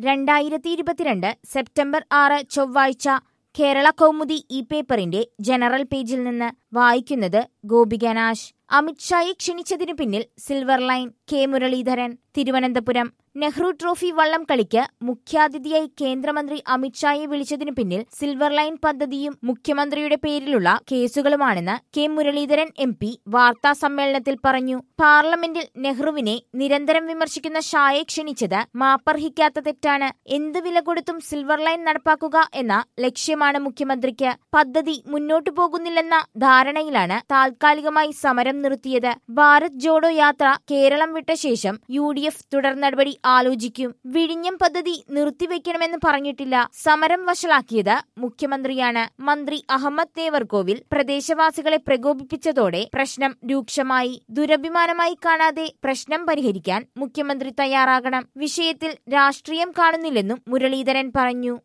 രണ്ടായിരത്തി ഇരുപത്തിരണ്ട് സെപ്റ്റംബർ ആറ് ചൊവ്വാഴ്ച കേരള കൗമുദി ഈ പേപ്പറിന്റെ ജനറൽ പേജിൽ നിന്ന് വായിക്കുന്നത് ഗോപികനാശ് അമിത്ഷായെ ക്ഷണിച്ചതിനു പിന്നിൽ silver line K Muraleedharan Thiruvananthapuram Nehru trophy വള്ളം കളിക്ക് മുഖ്യാതിഥിയായി കേന്ദ്രമന്ത്രി അമിത്ഷായെ വിളിച്ചതിനു പിന്നിൽ സിൽവർ ലൈൻ പദ്ധതിയും മുഖ്യമന്ത്രിയുടെ പേരിലുള്ള കേസുകളുമാണെന്ന് കെ മുരളീധരൻ എം പി വാർത്താ സമ്മേളനത്തിൽ പറഞ്ഞു പാർലമെന്റിൽ നെഹ്റുവിനെ നിരന്തരം വിമർശിക്കുന്ന ഷായെ ക്ഷണിച്ചത് മാപ്പർഹിക്കാത്ത തെറ്റാണ് എന്ത് വില കൊടുത്തും സിൽവർ ലൈൻ നടപ്പാക്കുക എന്ന ലക്ഷ്യമാണ് മുഖ്യമന്ത്രിക്ക് പദ്ധതി മുന്നോട്ടു പോകുന്നില്ലെന്ന ധാരണയിലാണ് താൽക്കാലികമായി സമരം നിർത്തിയത് ഭാരത് ജോഡോ യാത്ര കേരളം വിട്ട ശേഷം യു ഡി എഫ് തുടർ നടപടി ആലോചിക്കും വിഴിഞ്ഞം പദ്ധതി നിർത്തിവെക്കണമെന്ന് പറഞ്ഞിട്ടില്ല സമരം വഷളാക്കിയത് മുഖ്യമന്ത്രിയാണ് മന്ത്രി അഹമ്മദ് തേവർകോവിൽ പ്രദേശവാസികളെ പ്രകോപിപ്പിച്ചതോടെ പ്രശ്നം രൂക്ഷമായി ദുരഭിമാനമായി കാണാതെ പ്രശ്നം പരിഹരിക്കാൻ മുഖ്യമന്ത്രി തയ്യാറാകണം വിഷയത്തിൽ രാഷ്ട്രീയം കാണുന്നില്ലെന്നും മുരളീധരൻ പറഞ്ഞു